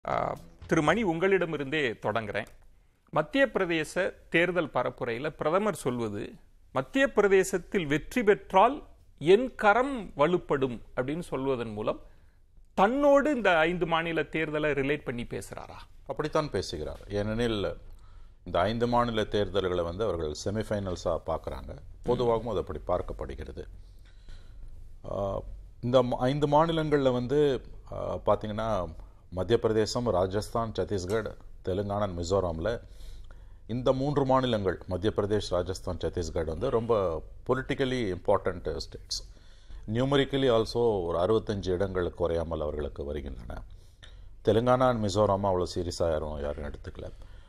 ஆ, திரு மணி உங்களிடமிருந்தே தொடங்குறேன் மத்திய பிரதேச தேர்தல் பரப்புரையில் பிரதமர் சொல்வது மத்திய பிரதேசத்தில் வெற்றி பெற்றால் என் கரம் வலுப்படும் அப்படின்னு சொல்வதன் மூலம் தன்னோடு இந்த ஐந்து மாநில தேர்தலை ரிலேட் பண்ணி பேசுறாரா அப்படித்தான் பேசுகிறார் ஏனெனில் இந்த ஐந்து மாநில தேர்தல்களை வந்து அவர்கள் செமிஃபைனல்ஸாக பார்க்குறாங்க பொதுவாகவும் அது அப்படி பார்க்கப்படுகிறது ஆஹ், இந்த ம- ஐந்து மாநிலங்களில் வந்து ஆஹ், பார்த்தீங்கன்னா மத்திய பிரதேசம் ராஜஸ்தான் சத்தீஸ்கர் தெலுங்கானா மிசோரமில் இந்த மூன்று மாநிலங்கள் மத்திய பிரதேஷ் ராஜஸ்தான் சத்தீஸ்கர் வந்து ரொம்ப politically important states numerically also ஒரு அறுபத்தஞ்சு இடங்கள் குறையாமல் அவர்களுக்கு வருகின்றன தெலுங்கானா அண்ட் மிசோராம் அவ்வளோ சீரியஸாக யாரும் யாரும் எடுத்துக்கல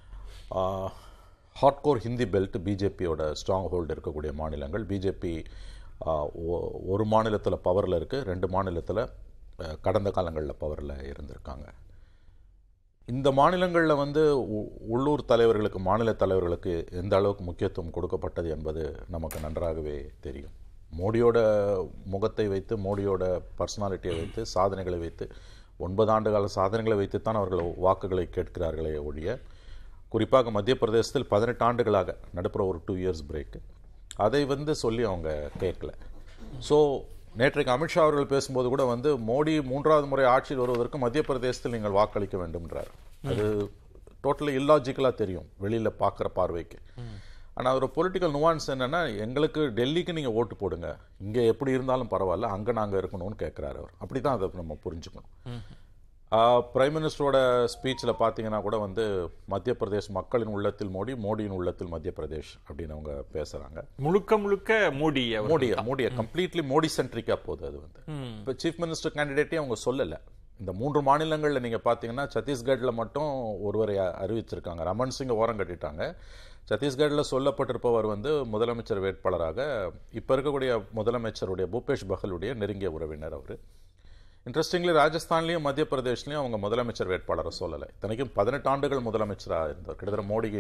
ஹாட்கோர் ஹிந்தி பெல்ட் பிஜேபியோட ஸ்ட்ராங் ஹோல்டு இருக்கக்கூடிய மாநிலங்கள் பிஜேபி ஒரு மாநிலத்தில் பவரில் இருக்குது ரெண்டு மாநிலத்தில் கடந்த காலங்களில் பவரில் இருந்திருக்காங்க இந்த மாநிலங்களில் வந்து உ- உள்ளூர் தலைவர்களுக்கு மாநில தலைவர்களுக்கு எந்த அளவுக்கு முக்கியத்துவம் கொடுக்கப்பட்டது என்பது நமக்கு நன்றாகவே தெரியும் மோடியோட முகத்தை வைத்து மோடியோட பர்சனாலிட்டியை வைத்து சாதனைகளை வைத்து ஒன்பது ஆண்டு கால சாதனைகளை வைத்துத்தான் அவர்கள் வாக்குகளை கேட்கிறார்களே ஒழிய குறிப்பாக மத்திய பிரதேசத்தில் பதினெட்டு ஆண்டுகளாக நடுப்புற ஒரு டூ இயர்ஸ் பிரேக் அதை வந்து சொல்லி அவங்க கேட்கல ஸோ நேற்றைக்கு அமித்ஷா அவர்கள் பேசும்போது கூட வந்து மோடி மூன்றாவது முறை ஆட்சியில் வருவதற்கு மத்திய பிரதேசத்தில் நீங்கள் வாக்களிக்க வேண்டும்ன்றார் அது டோட்டலி இல்லாஜிக்கலாக தெரியும் வெளியில் பார்க்குற பார்வைக்கு ஆனால் ஒரு பொலிட்டிக்கல் நுவான்ஸ் என்னன்னா எங்களுக்கு டெல்லிக்கு நீங்கள் ஓட்டு போடுங்க இங்கே எப்படி இருந்தாலும் பரவாயில்ல அங்கே நாங்கள் இருக்கணும்னு கேட்குறாரு அவர் அப்படி தான் அதை நம்ம புரிஞ்சுக்கணும் பிரைம் மினிஸ்டரோட ஸ்பீச்சில் பார்த்தீங்கன்னா கூட வந்து மத்திய பிரதேஷ் மக்களின் உள்ளத்தில் மோடி மோடியின் உள்ளத்தில் மத்திய பிரதேஷ் அப்படின்னு அவங்க பேசுகிறாங்க முழுக்க முழுக்க மோடி அவர் மோடியை மோடியை கம்ப்ளீட்லி மோடி சென்ட்ரிக்காக போகுது அது வந்து இப்போ சீஃப் மினிஸ்டர் கேண்டிடேட்டே அவங்க சொல்லலை இந்த மூன்று மாநிலங்களில் நீங்கள் பார்த்தீங்கன்னா சத்தீஸ்கட்டில் மட்டும் ஒருவரை அ- அறிவிச்சிருக்காங்க ரமன் சிங்கை ஓரம் கட்டிட்டாங்க சத்தீஸ்கட்டில் சொல்லப்பட்டிருப்பவர் வந்து முதலமைச்சர் வேட்பாளராக இப்போ இருக்கக்கூடிய முதலமைச்சருடைய பூபேஷ் பகலுடைய நெருங்கிய உறவினர் அவர் இன்ட்ரெஸ்டிங்லி ராஜஸ்தான்லேயும் மத்திய பிரதேஷ்லையும் அவங்க முதலமைச்சர் வேட்பாளரை சொல்லலை இத்தனைக்கும் பதினெட்டு ஆண்டுகள் முதலமைச்சராக இருந்தவர் கிட்டத்தட்ட மோடிக்கு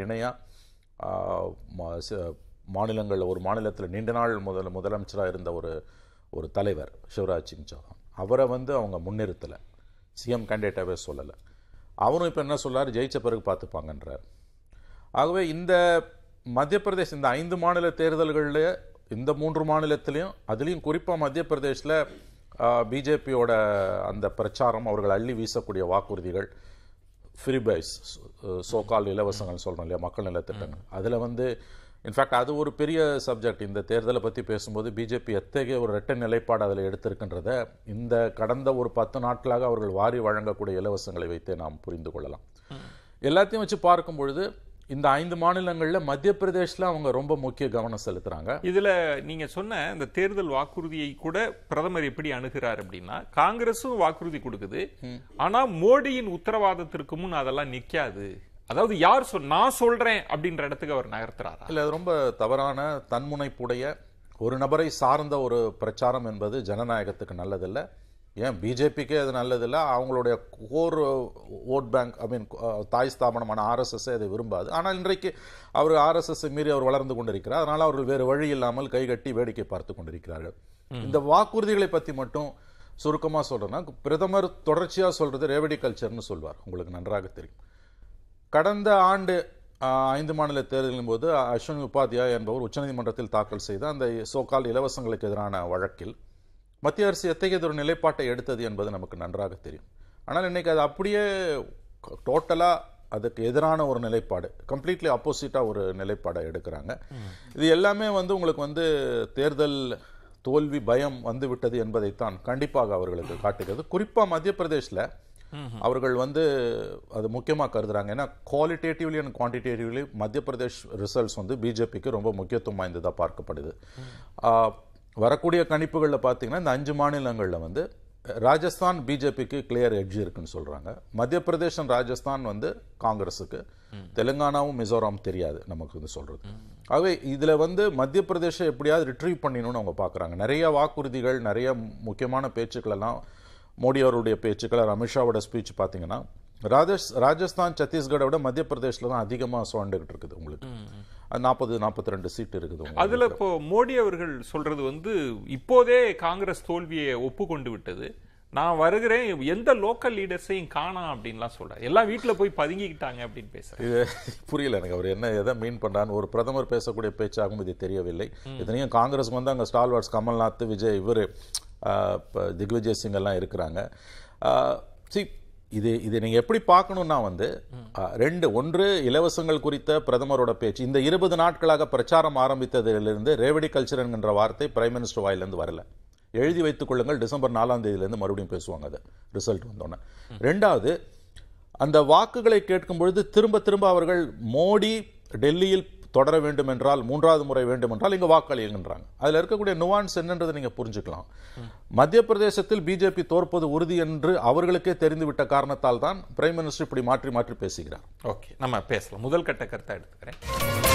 இணையாக மாநிலங்களில் ஒரு மாநிலத்தில் நீண்ட நாள் முதல் முதலமைச்சராக இருந்த ஒரு ஒரு தலைவர் சிவராஜ் சிங் சௌஹான் அவரை வந்து அவங்க முன்னிறுத்தலை சிஎம் கேண்டிடேட்டாகவே சொல்லலை அவரும் இப்போ என்ன சொல்றாரு ஜெயிச்ச பிறகு பார்த்துப்பாங்கன்றார் ஆகவே இந்த மத்திய பிரதேஷ் இந்த ஐந்து மாநில தேர்தல்களில் இந்த மூன்று மாநிலத்திலையும் அதுலேயும் குறிப்பாக மத்திய பிரதேஷில் பிஜேபியோட அந்த பிரச்சாரம் அவர்கள் அள்ளி வீசக்கூடிய வாக்குறுதிகள் ஃப்ரீ பைஸ் சோகால் இலவசங்கள் சொல்கிறோம் இல்லையா மக்கள் நலத்திட்டங்கள் அதில் வந்து இன்ஃபேக்ட் அது ஒரு பெரிய சப்ஜெக்ட் இந்த தேர்தலை பற்றி பேசும்போது பிஜேபி எத்தகைய ஒரு இரட்டை நிலைப்பாடு அதில் எடுத்திருக்கின்றத இந்த கடந்த ஒரு பத்து நாட்களாக அவர்கள் வாரி வழங்கக்கூடிய இலவசங்களை வைத்தே நாம் புரிந்து கொள்ளலாம் எல்லாத்தையும் வச்சு பார்க்கும் பொழுது இந்த ஐந்து மாநிலங்களில் மத்திய பிரதேஷ்ல அவங்க ரொம்ப முக்கிய கவனம் செலுத்துறாங்க இதுல நீங்க சொன்ன இந்த தேர்தல் வாக்குறுதியை கூட பிரதமர் எப்படி அணுகிறார் அப்படின்னா காங்கிரஸும் வாக்குறுதி கொடுக்குது ஆனா மோடியின் உத்தரவாதத்திற்கு முன் அதெல்லாம் நிக்காது அதாவது யார் சொல் நான் சொல்றேன் அப்படின்ற இடத்துக்கு அவர் நகர்த்துறாரா இல்லை அது ரொம்ப தவறான தன்முனைப்புடைய ஒரு நபரை சார்ந்த ஒரு பிரச்சாரம் என்பது ஜனநாயகத்துக்கு நல்லதில்லை ஏன் பிஜேபிக்கே அது நல்லதில்லை அவங்களுடைய core vote bank I mean தாய் ஸ்தாபனமான ஆர்எஸ்எஸ் அதை விரும்பாது ஆனால் இன்றைக்கு அவர் ஆர்எஸ்எஸ் மீறி அவர் வளர்ந்து கொண்டிருக்கிறார் அதனால் அவர்கள் வேறு வழி இல்லாமல் கைகட்டி வேடிக்கை பார்த்து கொண்டிருக்கிறார்கள் இந்த வாக்குறுதிகளை பற்றி மட்டும் சுருக்கமாக சொல்றேன்னா பிரதமர் தொடர்ச்சியாக சொல்றது ரேவடி கல்ச்சர்னு சொல்வார் உங்களுக்கு நன்றாக தெரியும் கடந்த ஆண்டு ஆஹ், ஐந்து மாநில தேர்தலின் போது அஸ்வினி உபாத்யாய் என்பவர் உச்சநீதிமன்றத்தில் தாக்கல் செய்த அந்த சோகால் இலவசங்களுக்கு எதிரான வழக்கில் மத்திய அரசு எத்தகைய ஒரு நிலைப்பாட்டை எடுத்தது என்பது நமக்கு நன்றாக தெரியும் ஆனால் இன்னைக்கு அது அப்படியே டோட்டலாக அதுக்கு எதிரான ஒரு நிலைப்பாடு கம்ப்ளீட்லி ஆப்போசிட்டாக ஒரு நிலைப்பாடை எடுக்கிறாங்க இது எல்லாமே வந்து உங்களுக்கு வந்து தேர்தல் தோல்வி பயம் வந்து விட்டது என்பதைத்தான் கண்டிப்பாக அவர்களுக்கு காட்டுகிறது குறிப்பாக மத்திய பிரதேஷ்ல அவர்கள் வந்து அது முக்கியமாக கருதுறாங்க ஏன்னா குவாலிட்டேட்டிவ்லி அண்ட் குவான்டிடேட்டிவ்லி மத்திய பிரதேஷ் ரிசல்ட்ஸ் வந்து பிஜேபிக்கு ரொம்ப முக்கியத்துவம் வாய்ந்ததாக பார்க்கப்படுது ஆஹ், வரக்கூடிய கணிப்புகளில் பார்த்தீங்கன்னா இந்த அஞ்சு மாநிலங்களில் வந்து ராஜஸ்தான் பிஜேபிக்கு கிளியர் எட்ஜ் இருக்குன்னு சொல்றாங்க மத்திய பிரதேசம் ராஜஸ்தான் வந்து காங்கிரஸுக்கு தெலுங்கானாவும் மிசோராம் தெரியாது நமக்கு வந்து சொல்றது ஆகவே இதுல வந்து மத்திய பிரதேசம் எப்படியாவது ரிட்ரீவ் பண்ணிடணும்னு அவங்க பார்க்கறாங்க நிறைய வாக்குறுதிகள் நிறைய முக்கியமான பேச்சுக்கள் எல்லாம் மோடி அவருடைய பேச்சுக்கள் அமித்ஷாவோட ஸ்பீச் பார்த்தீங்கன்னா ராஜஸ் ராஜஸ்தான் சத்தீஸ்கரை விட மத்திய பிரதேஷ்ல தான் அதிகமாக சுரண்டுகிட்டு இருக்குது உங்களுக்கு அது நாற்பது நாற்பத்தி ரெண்டு சீட் இருக்குது உங்களுக்கு. அதுல இப்போ மோடி அவர்கள் சொல்றது வந்து இப்போதே காங்கிரஸ் தோல்வியை ஒப்புக்கொண்டு விட்டது நான் வருகிறேன் எந்த லோக்கல் லீடர்ஸையும் காணோம் அப்படின்லாம் சொல்றாரு எல்லாம் வீட்டுல போய் பதுங்கிக்கிட்டாங்க அப்படின்னு பேசுறேன் இது புரியல எனக்கு அவர் என்ன எதை மீன் பண்றான்னு ஒரு பிரதமர் பேசக்கூடிய பேச்சாகவும் இது தெரியவில்லை இத்தனையும் காங்கிரஸ்க்கு வந்து அங்கே ஸ்டால்வார்ட்ஸ் கமல்நாத் விஜய் இவர் திக்விஜய் சிங் எல்லாம் இருக்கிறாங்க சி இது இது நீங்க எப்படி பார்க்கணும்னா வந்து ஆ, ரெண்டு ஒன்று இலவசங்கள் குறித்த பிரதமரோட பேச்சு இந்த இருபது நாட்களாக பிரச்சாரம் ஆரம்பித்ததிலிருந்து ரேவடி கல்ச்சர் என்கின்ற வார்த்தை பிரைம் மினிஸ்டர் வாயிலிருந்து வரல எழுதி வைத்துக் கொள்ளுங்கள் டிசம்பர் நாலாம் தேதியிலிருந்து மறுபடியும் பேசுவாங்க அது ரிசல்ட் வந்தோன்னே ரெண்டாவது அந்த வாக்குகளை கேட்கும் பொழுது திரும்ப திரும்ப அவர்கள் மோடி டெல்லியில் தொடர வேண்டும் என்றால் மூன்றாவது முறை வேண்டும் என்றால் இங்க வாக்களிங்கன்றாங்க அதுல இருக்கக்கூடிய நுவான்ஸ் என்னன்றதை நீங்க புரிஞ்சுக்கலாம் மத்திய பிரதேசத்தில் பிஜேபி தோற்பது உறுதி என்று அவர்களுக்கே தெரிந்துவிட்ட காரணத்தால் தான் பிரைம் மினிஸ்டர் இப்படி மாற்றி மாற்றி பேசுகிறார் ஓகே நம்ம பேசலாம் முதல் கட்ட கருத்தை எடுத்துக்கிறேன்